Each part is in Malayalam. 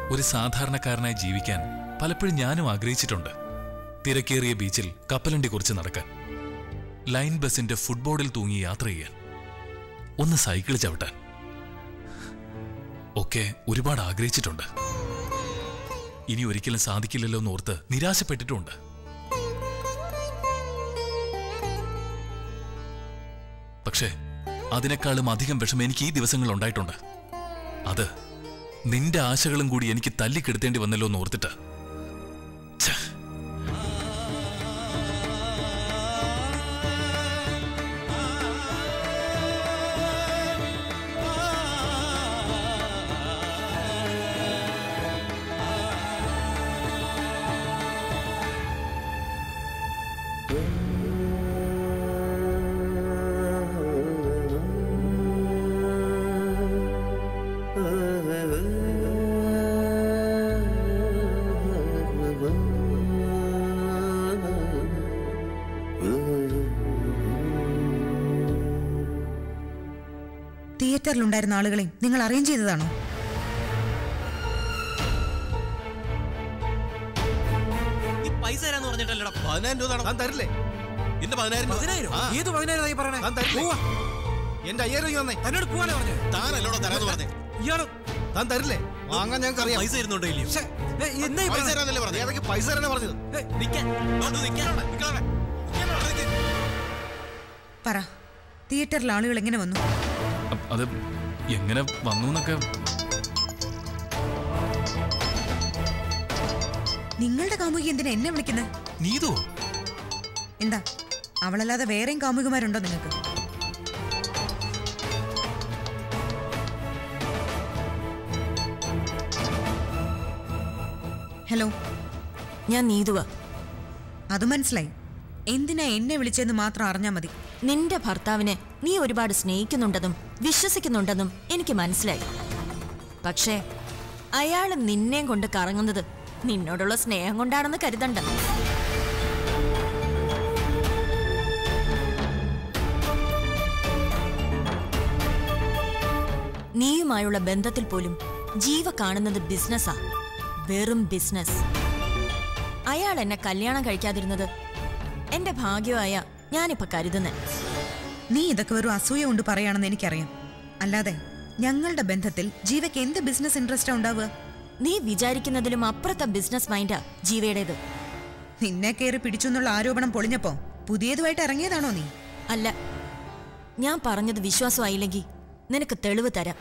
ഒരു സാധാരണക്കാരനായി ജീവിക്കാൻ പലപ്പോഴും ഞാനും ആഗ്രഹിച്ചിട്ടുണ്ട് തിരക്കേറിയ ബീച്ചിൽ കപ്പലണ്ടി കുറിച്ച് നടക്കാൻ ലൈൻ ബസിന്റെ ഫുട്ബോർഡിൽ തൂങ്ങി യാത്ര ചെയ്യാൻ ഒന്ന് സൈക്കിൾ ചവിട്ടാൻ ഒക്കെ ഒരുപാട് ആഗ്രഹിച്ചിട്ടുണ്ട് ഇനി ഒരിക്കലും സാധിക്കില്ലല്ലോ എന്ന് ഓർത്ത് നിരാശപ്പെട്ടിട്ടുമുണ്ട് പക്ഷേ അതിനേക്കാളും അധികം വിഷമം എനിക്ക് ഈ ദിവസങ്ങൾ ഉണ്ടായിട്ടുണ്ട് അത് നിന്റെ ആശകളും കൂടി എനിക്ക് തല്ലിക്കെടുത്തേണ്ടി വന്നല്ലോ എന്ന് ഓർത്തിട്ട് ഛെ. തിയേറ്ററിലുണ്ടായിരുന്ന ആളുകളെയും നിങ്ങൾ അറേഞ്ച് ചെയ്തതാണോ ഈ പൈസ തരാന്ന് പറഞ്ഞിട്ടല്ലടാ പതിനായിരം രൂപ താൻ തരില്ലേ എന്റെ പതിനായിരം രൂപ. പതിനായിരം ആ. ഏത് പതിനായിരം ഈ പറയണേ താൻ തരില്ലേ പോവാ. എന്റെ അയ്യായിരം രൂപ തന്നേ തന്നോട് പോവാനേ പറഞ്ഞു താനല്ലോടാ തരാന്ന് പറഞ്ഞേ ഇയാള് താൻ തരില്ലേ വാങ്ങാൻ ഞങ്ങൾക്ക് അറിയാം പൈസ ഇരുന്നുണ്ടോ ഇല്ലയോ ശ്ശെ, ഏ, എന്നാ ഈ പൈസ പറയണേ? തരാന്നല്ലേ പറഞ്ഞത് ഏതൊക്കെ പൈസ തരാനാ പറഞ്ഞത് ഏ, നിക്കാൻ അങ്ങോട്ട് നിക്കാൻ നിക്കാൻ അവിടെ. നിക്കാൻ അവിടെ നിക്ക്. പറ തിയേറ്ററിൽ ആളുകൾ എങ്ങനെ വന്നു അ- അത് എങ്ങനെ വന്നു എന്നൊക്കെ നിങ്ങളുടെ കാമുകി എന്തിനാ എന്നെ വിളിക്കുന്നത് നീതോ എന്താ അവളല്ലാതെ വേറെയും കാമുകിമാരുണ്ടോ നിങ്ങൾക്ക് ഹലോ ഞാൻ നീതുവ അത് മനസ്സിലായി എന്തിനാ എന്നെ വിളിച്ചെന്ന് മാത്രം അറിഞ്ഞാൽ മതി നിന്റെ ഭർത്താവിനെ നീ ഒരുപാട് സ്നേഹിക്കുന്നുണ്ടെന്നും വിശ്വസിക്കുന്നുണ്ടെന്നും എനിക്ക് മനസ്സിലായി പക്ഷേ അയാൾ നിന്നെയും കൊണ്ട് കറങ്ങുന്നത് നിന്നോടുള്ള സ്നേഹം കൊണ്ടാണെന്ന് കരുതണ്ട നീയുമായുള്ള ബന്ധത്തിൽ പോലും ജീവ കാണുന്നത് ബിസിനസ്സാ വെറും ബിസിനസ് അയാൾ എന്നെ കല്യാണം കഴിക്കാതിരുന്നത് എന്റെ ഭാഗ്യമായ ഞാനിപ്പോ കരുതുന്നേ നീ ഇതൊക്കെ വെറും അസൂയ കൊണ്ട് പറയാണെന്ന് എനിക്കറിയാം അല്ലാതെ ഞങ്ങളുടെ ബന്ധത്തിൽ ജീവയ്ക്ക് എന്ത് ബിസിനസ് ഇൻട്രസ്റ്റാ ഉണ്ടാവുക നീ വിചാരിക്കുന്നതിലും അപ്പുറത്തെ ബിസിനസ് മൈൻഡാ ജീവയുടേത് നിന്നെ കയറി പിടിച്ചു എന്നുള്ള ആരോപണം പൊളിഞ്ഞപ്പോ പുതിയതുമായിട്ട് ഇറങ്ങിയതാണോ നീ അല്ല ഞാൻ പറഞ്ഞത് വിശ്വാസമായില്ലെങ്കിൽ നിനക്ക് തെളിവ് തരാം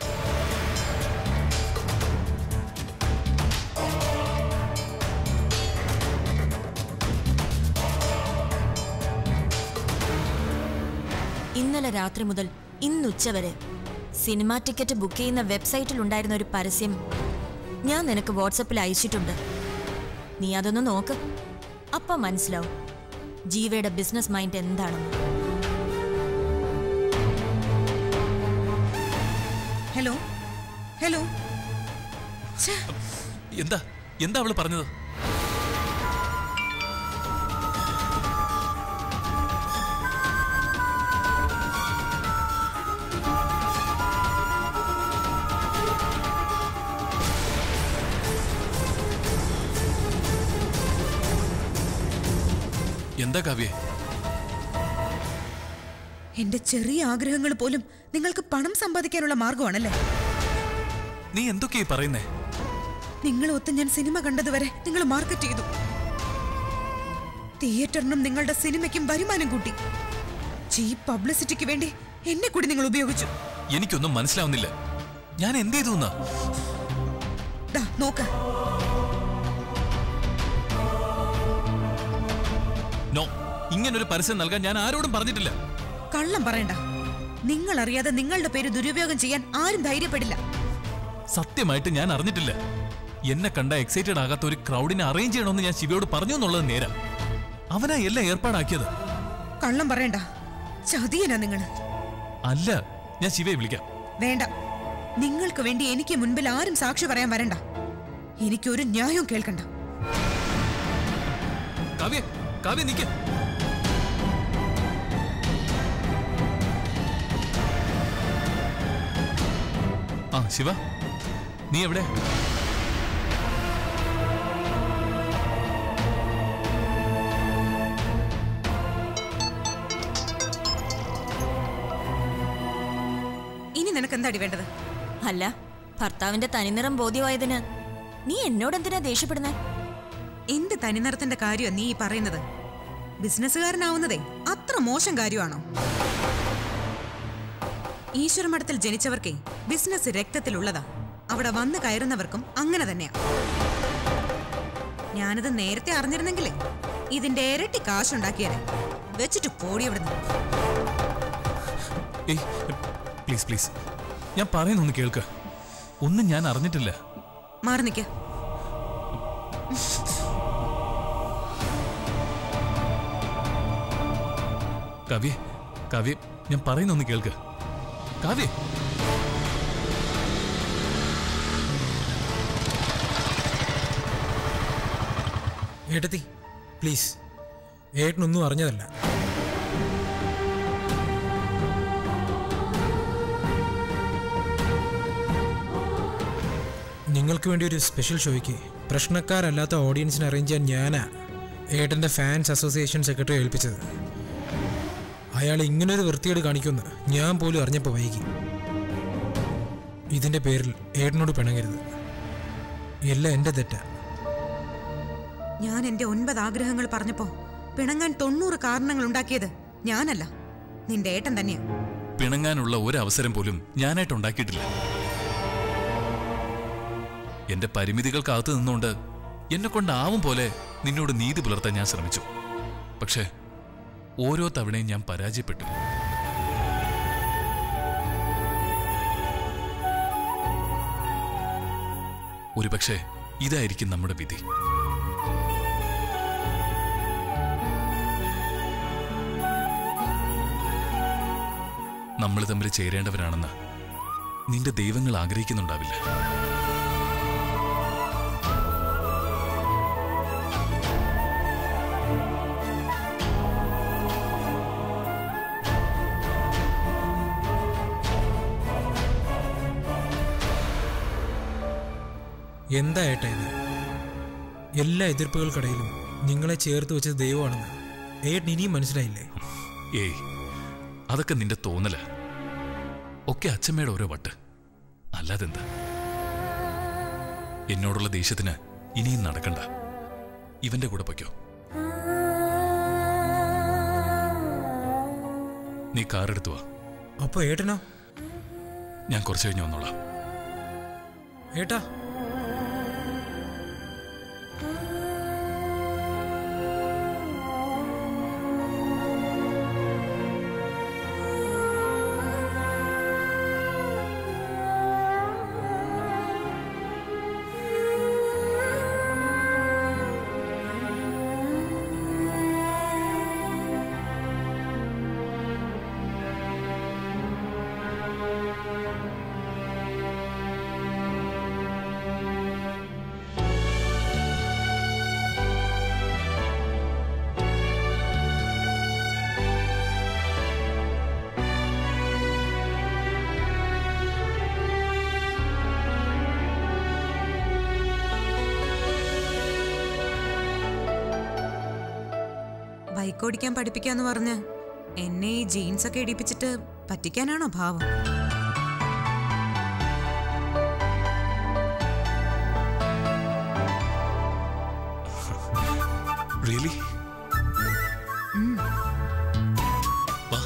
ഇന്നലെ രാത്രി മുതൽ ഇന്നുച്ചവരെ സിനിമാ ടിക്കറ്റ് ബുക്ക് ചെയ്യുന്ന വെബ്സൈറ്റിൽ ഉണ്ടായിരുന്ന ഒരു പരസ്യം ഞാൻ നിനക്ക് വാട്സപ്പിൽ അയച്ചിട്ടുണ്ട് നീ അതൊന്ന് നോക്ക് അപ്പം മനസ്സിലാവും ജീവയുടെ ബിസിനസ് മൈൻഡ് എന്താണെന്ന് ഹലോ ഹലോ ഛേ, എന്താ എന്താ അവള് പറഞ്ഞത് എന്താ കാവ്യേ എന്റെ ചെറിയ ആഗ്രഹങ്ങൾ പോലും നിങ്ങൾക്ക് പണം സമ്പാദിക്കാനുള്ള മാർഗമാണല്ലേ നീ എന്തൊക്കെയാ പറയുന്നേ നിങ്ങൾ ഒത്ത് ഞാൻ സിനിമ കണ്ടതുവരെ നിങ്ങൾ മാർക്കറ്റ് ചെയ്തു തിയേറ്ററിനും നിങ്ങളുടെ സിനിമയ്ക്കും വരുമാനം കൂട്ടി ചീപ്പ് പബ്ലിസിറ്റിക്ക് വേണ്ടി എന്നെ കൂടി നിങ്ങൾ ഉപയോഗിച്ചു എനിക്കൊന്നും മനസ്സിലാവുന്നില്ല ഞാൻ എന്ത് ചെയ്തു എന്നാ ദാ നോക്ക് നോ ഇങ്ങനൊരു പരസ്യം നൽകാൻ ഞാൻ ആരോടും പറഞ്ഞിട്ടില്ല കള്ളം പറയണ്ട നിങ്ങൾ അറിയാതെ നിങ്ങളുടെ പേര് ദുരുപയോഗം ചെയ്യാൻ ആരും ധൈര്യപ്പെടില്ല സത്യമായിട്ട് ഞാൻ അറിഞ്ഞിട്ടില്ല എന്നെ കണ്ട എക്സൈറ്റഡ് ആകാത്ത ഒരു ക്രൗഡിനെ അറേഞ്ച് ചെയ്യണമെന്ന് ഞാൻ ശിവയോട് പറഞ്ഞു എന്നുള്ളത് നേരാ അവനാ എല്ലാം ഏർപ്പാടാക്കിയത് കള്ളം പറയണ്ട ചതിയനാ നിങ്ങൾ അല്ല ഞാൻ ശിവയെ വിളിക്കാം വേണ്ട നിങ്ങൾക്ക് വേണ്ടി എനിക്ക് മുൻപിൽ ആരും സാക്ഷി പറയാൻ വരണ്ട എനിക്കൊരു ന്യായവും കേൾക്കണ്ട കാവ്യ കാവ്യ നിക്ക് ആ ശിവ നീ എവിടെ ഇനി നിനക്ക് എന്താടി വേണ്ടത് അല്ല ഭർത്താവിന്റെ തനിനിറം ബോധ്യമായതിന് നീ എന്നോടെന്തിനാ ദേഷ്യപ്പെടുന്നേ എന്ത് തനിനിറത്തിന്റെ കാര്യമാ നീ ഈ പറയുന്നത് ബിസിനസ്സുകാരനാവുന്നതേ അത്ര മോശം കാര്യമാണോ ഈശ്വരമഠത്തിൽ ജനിച്ചവർക്കേ ബിസിനസ് രക്തത്തിലുള്ളതാ അവിടെ വന്നു കയറുന്നവർക്കും അങ്ങനെ തന്നെയാ ഞാനിത് നേരത്തെ അറിഞ്ഞിരുന്നെങ്കിലേ ഇതിന്റെ ഇരട്ടി കാശുണ്ടാക്കിയാലേ വെച്ചിട്ട് പോടി അവിടുന്ന് ഏയ് പ്ലീസ് പ്ലീസ് ഞാൻ പറയുന്നൊന്ന് കേൾക്ക് ഒന്നും ഞാൻ അറിഞ്ഞിട്ടില്ല മാറി നിക്ക കവ്യ കവ്യ ഞാൻ പറയുന്നൊന്ന് കേൾക്ക് കാവ്യ ഏട്ടത്തി പ്ലീസ് ഏട്ടനൊന്നും അറിഞ്ഞതല്ല നിങ്ങൾക്ക് വേണ്ടി ഒരു സ്പെഷ്യൽ ഷോയ്ക്ക് പ്രശ്നക്കാരല്ലാത്ത ഓഡിയൻസിനെ അറേഞ്ച് ചെയ്യാൻ ഞാനാ ഏട്ടൻ്റെ ഫാൻസ് അസോസിയേഷൻ സെക്രട്ടറി ഏൽപ്പിച്ചത് അയാൾ ഇങ്ങനൊരു വൃത്തിയേട് കാണിക്കുമെന്ന് ഞാൻ പോലും അറിഞ്ഞപ്പോൾ വൈകി ഇതിൻ്റെ പേരിൽ ഏട്ടനോട് പിണങ്ങരുത് എല്ലാം എൻ്റെ തെറ്റാ ഞാൻ എന്റെ ഒൻപത് ആഗ്രഹങ്ങൾ പറഞ്ഞപ്പോ പിണങ്ങാൻ തൊണ്ണൂറ് കാരണങ്ങൾ ഉണ്ടാക്കിയത് ഞാനല്ല നിന്റെ ഏട്ടൻ തന്നെയാ പിണങ്ങാനുള്ള ഒരു അവസരം പോലും ഞാനായിട്ട് ഉണ്ടാക്കിയിട്ടില്ല എന്റെ പരിമിതികൾക്കകത്ത് നിന്നുകൊണ്ട് എന്നെ കൊണ്ടാവും പോലെ നിന്നോട് നീതി പുലർത്താൻ ഞാൻ ശ്രമിച്ചു പക്ഷേ ഓരോ തവണയും ഞാൻ പരാജയപ്പെട്ടു ഒരുപക്ഷെ ഇതായിരിക്കും നമ്മുടെ വിധി നമ്മൾ തമ്മിൽ ചേരേണ്ടവരാണെന്ന് നിന്റെ ദൈവങ്ങൾ ആഗ്രഹിക്കുന്നുണ്ടാവില്ല എന്താ ഏട്ടാ ഇത് എല്ലാ എതിർപ്പുകൾക്കിടയിലും നിങ്ങളെ ചേർത്ത് വെച്ചത് ദൈവമാണെന്ന് ഏട്ടൻ ഇനിയും മനസ്സിലായില്ലേ ഏയ് അതൊക്കെ നിന്റെ തോന്നല ഒക്കെ അച്ഛമ്മയുടെ ഓരോ വട്ട് അല്ലാതെന്താ എന്നോടുള്ള ദേഷ്യത്തിന് ഇനിയും നടക്കണ്ട ഇവന്റെ കൂടെ പൊയ്ക്കോ നീ കാറെടുത്തു വാ അപ്പോൾ ഏട്ടനോ ഞാൻ കുറച്ച് കഴിഞ്ഞ് വന്നോളാം ഏട്ടാ ബൈക്ക് ഓടിക്കാൻ പഠിപ്പിക്കാന്ന് പറഞ്ഞ് എന്നെ ഈ ജീൻസ് ഒക്കെ ഇടിപ്പിച്ചിട്ട് പറ്റിക്കാനാണോ ഭാവം റിയലി വാ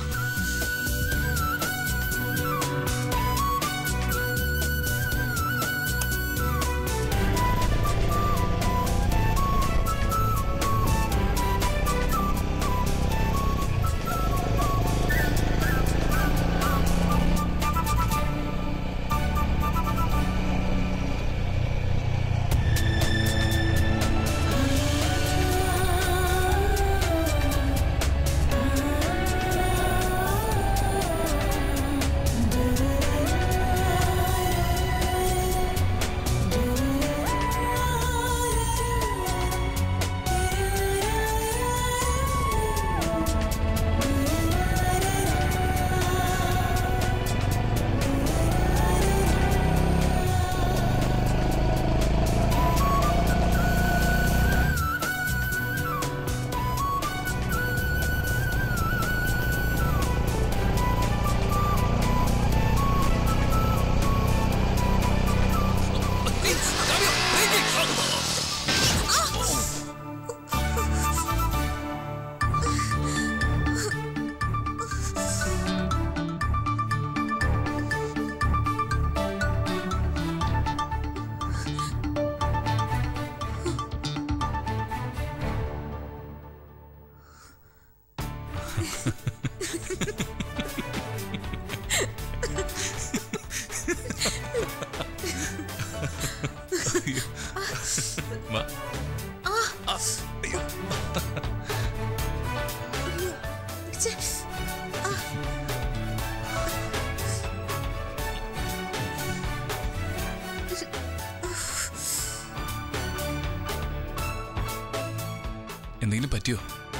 എന്തെങ്കിലും പറ്റിയോ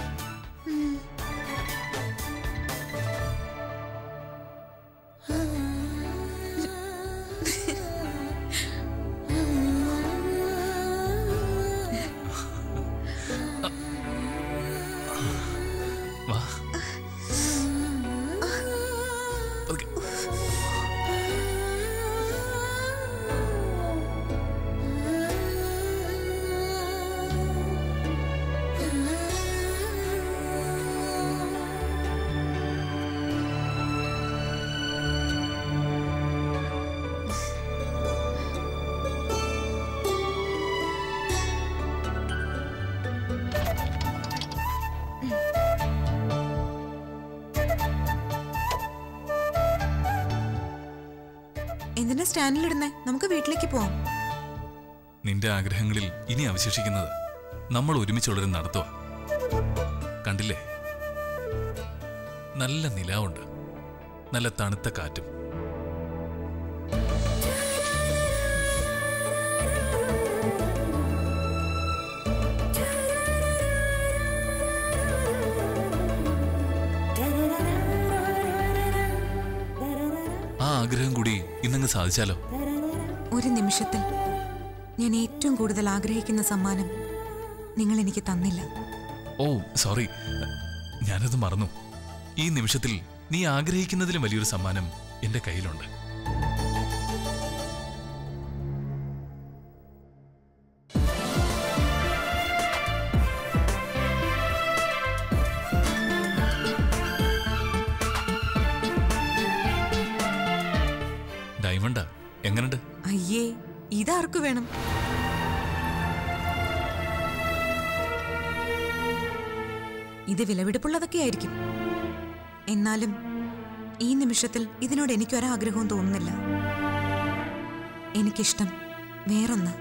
വാ പതുക്കെ. എന്തിനാ സ്റ്റാൻഡിലിടുന്നേ നമുക്ക് വീട്ടിലേക്ക് പോവാം നിന്റെ ആഗ്രഹങ്ങളിൽ ഇനി അവശേഷിക്കുന്നത് നമ്മൾ ഒരുമിച്ചുള്ളൊരു നടത്തുക കണ്ടില്ലേ നല്ല നിലാവുണ്ട് നല്ല തണുത്ത കാറ്റും ആ ആഗ്രഹം കൂടി ഇന്നങ്ങ് സാധിച്ചാലോ ഒരു നിമിഷത്തിൽ ഞാൻ ഏറ്റവും കൂടുതൽ ആഗ്രഹിക്കുന്ന സമ്മാനം നിങ്ങൾ എനിക്ക് തന്നില്ല ഓ സോറി ഞാനത് മറന്നു ഈ നിമിഷത്തിൽ നീ ആഗ്രഹിക്കുന്നതിലും വലിയൊരു സമ്മാനം എന്റെ കയ്യിലുണ്ട് ഡയമണ്ടാ എങ്ങനുണ്ട് അയ്യേ ഇതാർക്ക് വേണം ഇത് വിലപിടിപ്പുള്ളതൊക്കെ ആയിരിക്കും എന്നാലും ഈ നിമിഷത്തിൽ ഇതിനോട് എനിക്കൊരാഗ്രഹവും തോന്നുന്നില്ല എനിക്കിഷ്ടം വേറൊന്ന്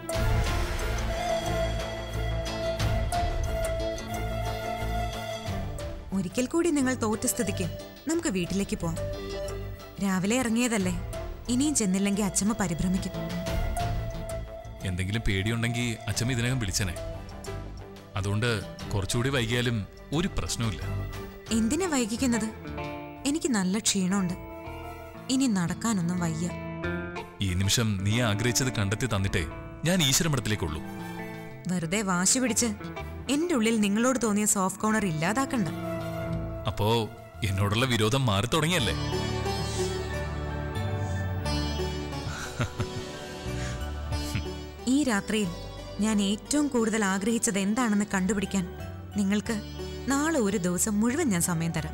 ഒരിക്കൽ കൂടി നിങ്ങൾ തോറ്റ സ്ഥിതിക്ക് നമുക്ക് വീട്ടിലേക്ക് പോവാം രാവിലെ ഇറങ്ങിയതല്ലേ ഇനിയും ചെന്നില്ലെങ്കിൽ അച്ഛമ്മ പരിഭ്രമിക്കും എന്തെങ്കിലും പേടിയുണ്ടെങ്കിൽ അച്ഛമ്മ ഇതിനകം വിളിച്ചനെ അതുകൊണ്ട് കുറച്ചുകൂടി വൈകിയാലും ഒരു പ്രശ്നവുമില്ല എന്തിനാ വൈകിക്കുന്നത് എനിക്ക് നല്ല ക്ഷീണമുണ്ട് ഇനി നടക്കാനൊന്നും വയ്യ ഈ നിമിഷം നീ ആഗ്രഹിച്ചത് കണ്ടെത്തി തന്നിട്ടേ ഞാൻ ഈശ്വരമഠത്തിലേക്കുള്ളൂ വെറുതെ വാശി പിടിച്ച് എന്റെ ഉള്ളിൽ നിങ്ങളോട് തോന്നിയ സോഫ്റ്റ് കോർണർ ഇല്ലാതാക്കണ്ട അപ്പോ എന്നോടുള്ള വിരോധം മാറി തുടങ്ങിയല്ലേ ഈ രാത്രിയിൽ ഞാൻ ഏറ്റവും കൂടുതൽ ആഗ്രഹിച്ചത് എന്താണെന്ന് കണ്ടുപിടിക്കാൻ നിങ്ങൾക്ക് നാളെ ഒരു ദിവസം മുഴുവൻ ഞാൻ സമയം തരാം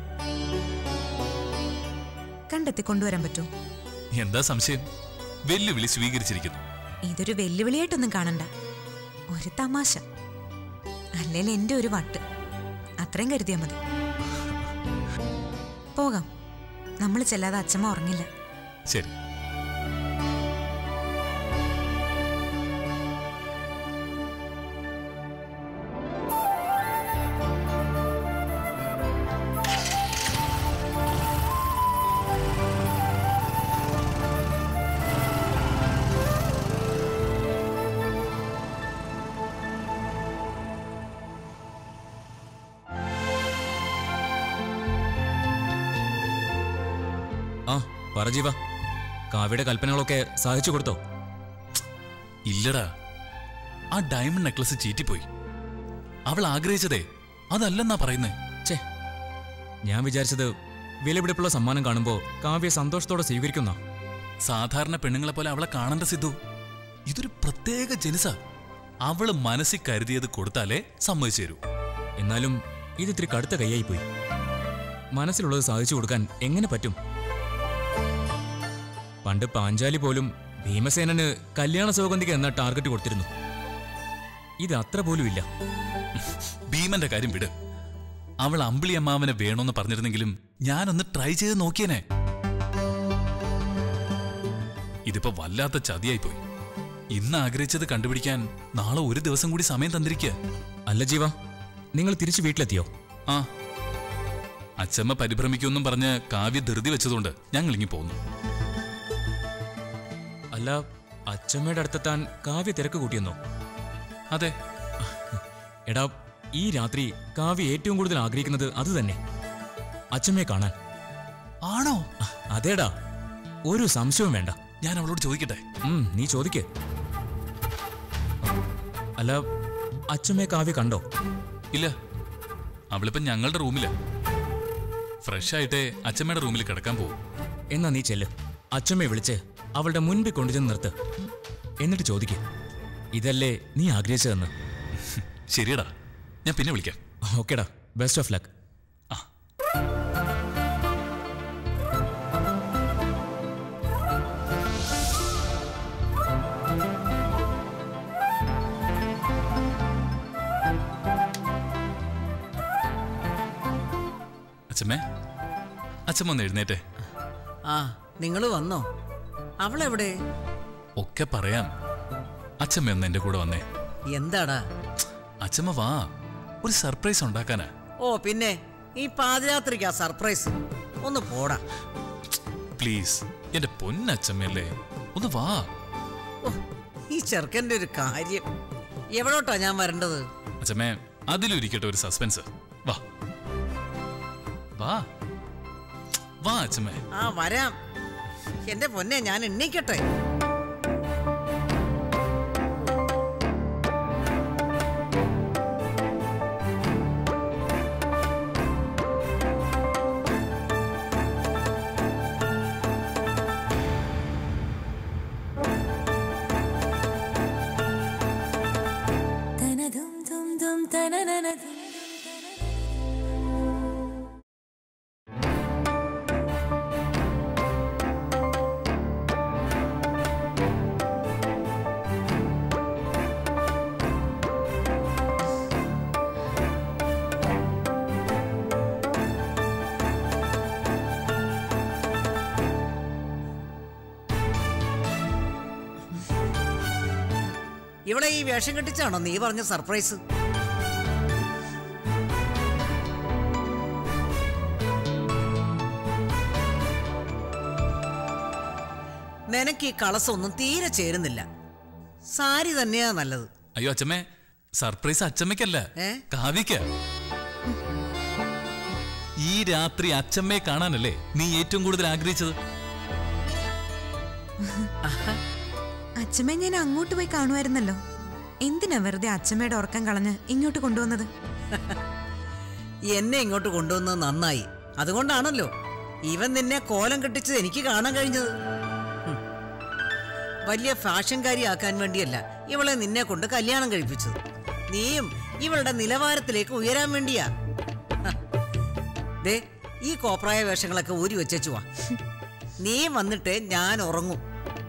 കണ്ടെത്തി കൊണ്ടുവരാൻ പറ്റുമോ എന്താ സംശയം വെല്ലുവിളി സ്വീകരിച്ചിരിക്കുന്നു ഇതൊരു വെല്ലുവിളിയായിട്ടൊന്നും കാണണ്ട ഒരു തമാശ അല്ലെങ്കിൽ എന്റെ ഒരു വട്ട് അത്രയും കരുതിയാൽ മതി പോകാം നമ്മൾ ചെല്ലാതെ അച്ഛമ്മ ഉറങ്ങില്ല ശരി ആ പറ ജീവ കാവ്യയുടെ കൽപ്പനകളൊക്കെ സാധിച്ചു കൊടുത്തോ ഇല്ലടാ ആ ഡയമണ്ട് നെക്ലസ് ചീറ്റിപ്പോയി അവൾ ആഗ്രഹിച്ചതേ അതല്ലെന്നാ പറയുന്നേ ഛേ ഞാൻ വിചാരിച്ചത് വിലപിടിപ്പുള്ള സമ്മാനം കാണുമ്പോൾ കാവ്യ സന്തോഷത്തോടെ സ്വീകരിക്കുന്ന സാധാരണ പെണ്ണുങ്ങളെ പോലെ അവളെ കാണണ്ട സിദ്ധു ഇതൊരു പ്രത്യേക ജനുസ അവള് മനസ്സിൽ കരുതിയത് കൊടുത്താലേ സമ്മതിച്ചു തരൂ എന്നാലും ഇത് ഇത്തിരി കടുത്ത കൈയായി പോയി മനസ്സിലുള്ളത് സാധിച്ചു കൊടുക്കാൻ എങ്ങനെ പറ്റും പണ്ട് പാഞ്ചാലി പോലും ഭീമസേനന് കല്യാണ സൗഗന്ധിക എന്ന ടാർഗറ്റ് കൊടുത്തിരുന്നു ഇത് അത്ര പോലും ഇല്ല ഭീമന്റെ കാര്യം വിട് അവൾ അമ്പിളി അമ്മാവനെ വേണോന്ന് പറഞ്ഞിരുന്നെങ്കിലും ഞാനൊന്ന് ട്രൈ ചെയ്ത് നോക്കിയനെ ഇതിപ്പോ വല്ലാത്ത ചതിയായി പോയി ഇന്ന് ആഗ്രഹിച്ചത് കണ്ടുപിടിക്കാൻ നാളെ ഒരു ദിവസം കൂടി സമയം തന്നിരിക്കുക അല്ല ജീവ നിങ്ങൾ തിരിച്ചു വീട്ടിലെത്തിയോ ആ അച്ചമ്മ പരിഭ്രമിക്കുമെന്നും പറഞ്ഞ് കാവ്യ ധൃതി വെച്ചതുകൊണ്ട് ഞങ്ങൾ ഇങ്ങി പോന്നു അല്ല അച്ചമ്മയുടെ അടുത്തെത്താൻ കാവ്യ തിരക്ക് കൂട്ടിയെന്നോ അതെ എടാ ഈ രാത്രി കാവ്യ ഏറ്റവും കൂടുതൽ ആഗ്രഹിക്കുന്നത് അത് തന്നെ അച്ഛമ്മയെ കാണാൻ ആണോ അതേടാ ഒരു സംശയവും വേണ്ട ഞാൻ അവളോട് ചോദിക്കട്ടെ ഉം, നീ ചോദിക്കേ അല്ല അച്ഛമ്മയെ കാവ്യ കണ്ടോ ഇല്ല അവളിപ്പം ഞങ്ങളുടെ റൂമില് ഫ്രഷ് ആയിട്ടേ അച്ഛമ്മയുടെ റൂമിൽ കിടക്കാൻ പോകും എന്നാ നീ ചെല്ല് അച്ഛമ്മയെ വിളിച്ച് അവളുടെ മുൻപിൽ കൊണ്ടുചെന്ന് നിർത്ത് എന്നിട്ട് ചോദിക്കേ ഇതല്ലേ നീ ആഗ്രഹിച്ചതെന്ന് ശരിയടാ ഞാൻ പിന്നെ വിളിക്കാം ഓക്കേടാ ബെസ്റ്റ് ഓഫ് ലക്ക് ആ അച്ഛമ്മേ അച്ഛമ്മ ഒന്ന് എഴുന്നേറ്റേ ആ നിങ്ങൾ വന്നോ അവളെവിടെ ഒക്കെ പറയാം അച്ഛമ്മ ഒന്ന് എന്റെ കൂടെ വന്നേ എന്താടാ അച്ഛമ്മ വാ ഒരു സർപ്രൈസ് ഉണ്ടാക്കാനാ ഓ പിന്നെ ഈ പാതിരാത്രിക്കാ സർപ്രൈസ് ഒന്ന് പോടാ പ്ലീസ് എന്റെ പൊന്നച്ഛമ്മയല്ലേ ഒന്ന് വാ ഓ ഈ ചെറുക്കൻ്റെ ഒരു കാര്യം എവിടോട്ടാ ഞാൻ വരേണ്ടത് അച്ഛമ്മേ അതിലിരിക്കട്ടെ ഒരു സസ്പെൻസ് വാ വാ വാ അച്ഛമ്മേ ആ വരാം എന്റെ പൊന്നെ ഞാൻ എണ്ണിക്കട്ടെ ഇവിടെ ഈ വേഷം കെട്ടിച്ചാണോ നീ പറഞ്ഞ സർപ്രൈസ് നിനക്ക് ഈ കളസൊന്നും തീരെ ചേരുന്നില്ല സാരി തന്നെയാ നല്ലത് അയ്യോ അച്ഛമ്മേ സർപ്രൈസ് അച്ഛമ്മയ്ക്കല്ല ഏ? കാവ്യക്ക ഈ രാത്രി അച്ഛമ്മയെ കാണാനല്ലേ നീ ഏറ്റവും കൂടുതൽ ആഗ്രഹിച്ചത് അച്ഛമ്മയെ ഞാൻ അങ്ങോട്ട് പോയി കാണുമായിരുന്നല്ലോ എന്തിനാ വെറുതെ അച്ഛമ്മയുടെ ഉറക്കം കളഞ്ഞ് ഇങ്ങോട്ട് കൊണ്ടുവന്നത് എന്നെ ഇങ്ങോട്ട് കൊണ്ടുവന്നത് നന്നായി അതുകൊണ്ടാണല്ലോ ഇവൻ നിന്നെ കോലം കെട്ടിച്ചത് എനിക്ക് കാണാൻ കഴിഞ്ഞത് ഹും. വലിയ ഫാഷൻകാരിയാക്കാൻ വേണ്ടിയല്ല ഇവളെ നിന്നെ കൊണ്ട് കല്യാണം കഴിപ്പിച്ചത് നീയും ഇവളുടെ നിലവാരത്തിലേക്ക് ഉയരാൻ വേണ്ടിയാ ഹ. ദേ ഈ കോപ്രായ വേഷങ്ങളൊക്കെ ഊരി വെച്ചു വാ നീ വന്നിട്ട് ഞാൻ ഉറങ്ങും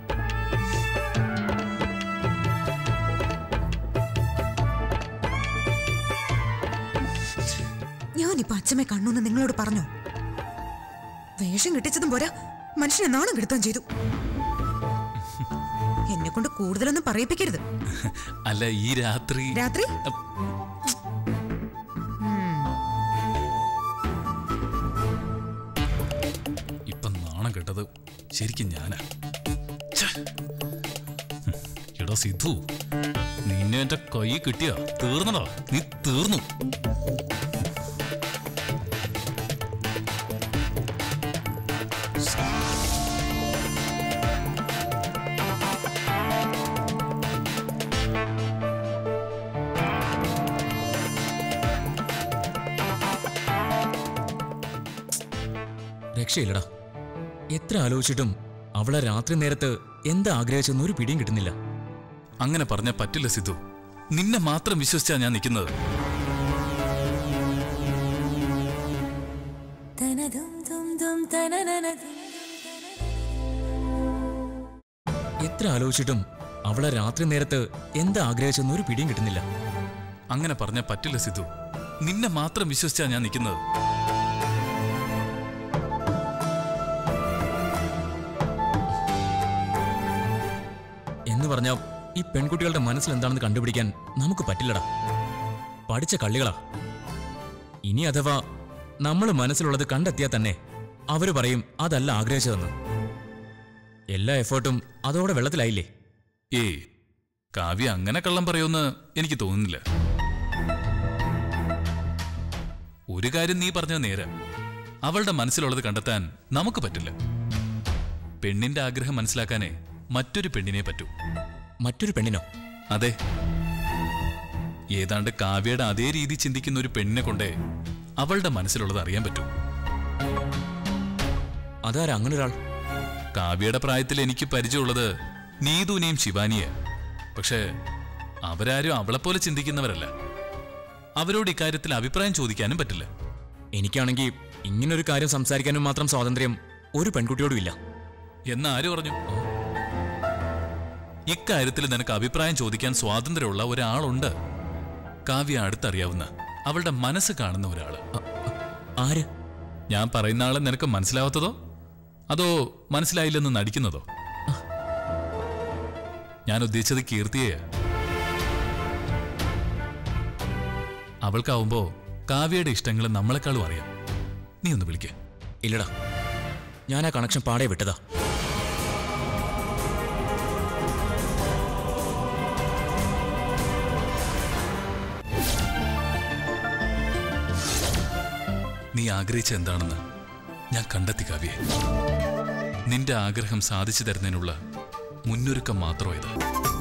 ഞാനിപ്പോ അച്ഛമ്മയെ കണ്ണൂന്ന് നിങ്ങളോട് പറഞ്ഞോ വേഷം കിട്ടിച്ചതും പോരാ മനുഷ്യനെ നാണം കെടുത്താൻ ചെയ്തു എന്നെ കൊണ്ട് കൂടുതലൊന്നും പറയിപ്പിക്കരുത് അല്ല ഈ രാത്രി രാത്രി അപ്പ് ഇപ്പൊ നാണം കെട്ടത് ശരിക്കും ഞാനാ ഛെ. ഹും. എടാ സിദ്ധു നിന്നെ എന്റെ കൈ കിട്ടിയ തീർന്നടാ നീ തീർന്നു രക്ഷയില്ലടാ എത്ര ആലോചിച്ചിട്ടും അവളെ രാത്രി നേരത്ത് എന്താ ആഗ്രഹിച്ചെന്ന് ഒരു പിടിയും കിട്ടുന്നില്ല അങ്ങനെ പറഞ്ഞ പറ്റില്ല സിദ്ധു നിന്നെ മാത്രം വിശ്വസിച്ചാ ഞാൻ നിൽക്കുന്നത് എത്ര ആലോചിച്ചിട്ടും അവളെ രാത്രി നേരത്ത് എന്താ ആഗ്രഹിച്ചെന്ന് ഒരു പിടിയും കിട്ടുന്നില്ല അങ്ങനെ പറഞ്ഞ പറ്റില്ല സിദ്ധു നിന്നെ മാത്രം വിശ്വസിച്ചാ ഞാൻ നിൽക്കുന്നത് എന്ന് പറഞ്ഞാ ഈ പെൺകുട്ടികളുടെ മനസ്സിൽ എന്താണെന്ന് കണ്ടുപിടിക്കാൻ നമുക്ക് പറ്റില്ലടാ പഠിച്ച കള്ളികളാ ഇനി അഥവാ നമ്മൾ മനസ്സിലുള്ളത് കണ്ടെത്തിയാൽ തന്നെ അവര് പറയും അതല്ല ആഗ്രഹിച്ചതെന്ന് എല്ലാ എഫേർട്ടും അതോടെ വെള്ളത്തിലായില്ലേ ഏയ് കാവ്യ അങ്ങനെ കള്ളം പറയുമെന്ന് എനിക്ക് തോന്നുന്നില്ല ഒരു കാര്യം നീ പറഞ്ഞത് നേരെ അവളുടെ മനസ്സിലുള്ളത് കണ്ടെത്താൻ നമുക്ക് പറ്റില്ല പെണ്ണിന്റെ ആഗ്രഹം മനസ്സിലാക്കാനേ മറ്റൊരു പെണ്ണിനെ പറ്റൂ മറ്റൊരു പെണ്ണിനോ അതെ ഏതാണ്ട് കാവ്യയുടെ അതേ രീതി ചിന്തിക്കുന്ന ഒരു പെണ്ണിനെ കൊണ്ടേ അവളുടെ മനസ്സിലുള്ളത് അറിയാൻ പറ്റൂ അതാരാ അങ്ങനെ ഒരാൾ കാവ്യയുടെ പ്രായത്തിൽ എനിക്ക് പരിചയമുള്ളത് നീതുവിനെയും ശിവാനിയെ പക്ഷേ അവരാരും അവളെപ്പോലെ ചിന്തിക്കുന്നവരല്ല അവരോട് ഇക്കാര്യത്തിൽ അഭിപ്രായം ചോദിക്കാനും പറ്റില്ല എനിക്കാണെങ്കിൽ ഇങ്ങനൊരു കാര്യം സംസാരിക്കാനും മാത്രം സ്വാതന്ത്ര്യം ഒരു പെൺകുട്ടിയോടും ഇല്ല എന്ന് ആര് പറഞ്ഞു ഇക്കാര്യത്തിൽ നിനക്ക് അഭിപ്രായം ചോദിക്കാൻ സ്വാതന്ത്ര്യമുള്ള ഒരാളുണ്ട് കാവ്യ അടുത്തറിയാവുന്ന അവളുടെ മനസ്സ് കാണുന്ന ഒരാള് ആര് ഞാൻ പറയുന്ന ആളെ നിനക്ക് മനസ്സിലാവാത്തതോ അതോ മനസ്സിലായില്ലെന്ന് നടിക്കുന്നതോ ഞാൻ ഉദ്ദേശിച്ചത് കീർത്തിയെ അവൾക്കാവുമ്പോ കാവ്യയുടെ ഇഷ്ടങ്ങൾ നമ്മളെക്കാളും അറിയാം നീ ഒന്ന് വിളിക്കേ ഇല്ലടാ ഞാൻ ആ കണക്ഷൻ പാടെ വിട്ടതാ നീ ആഗ്രഹിച്ച എന്താണെന്ന് ഞാൻ കണ്ടെത്തി കാവ്യെ നിന്റെ ആഗ്രഹം സാധിച്ചു തരുന്നതിനുള്ള മുന്നൊരുക്കം മാത്രം ഇത്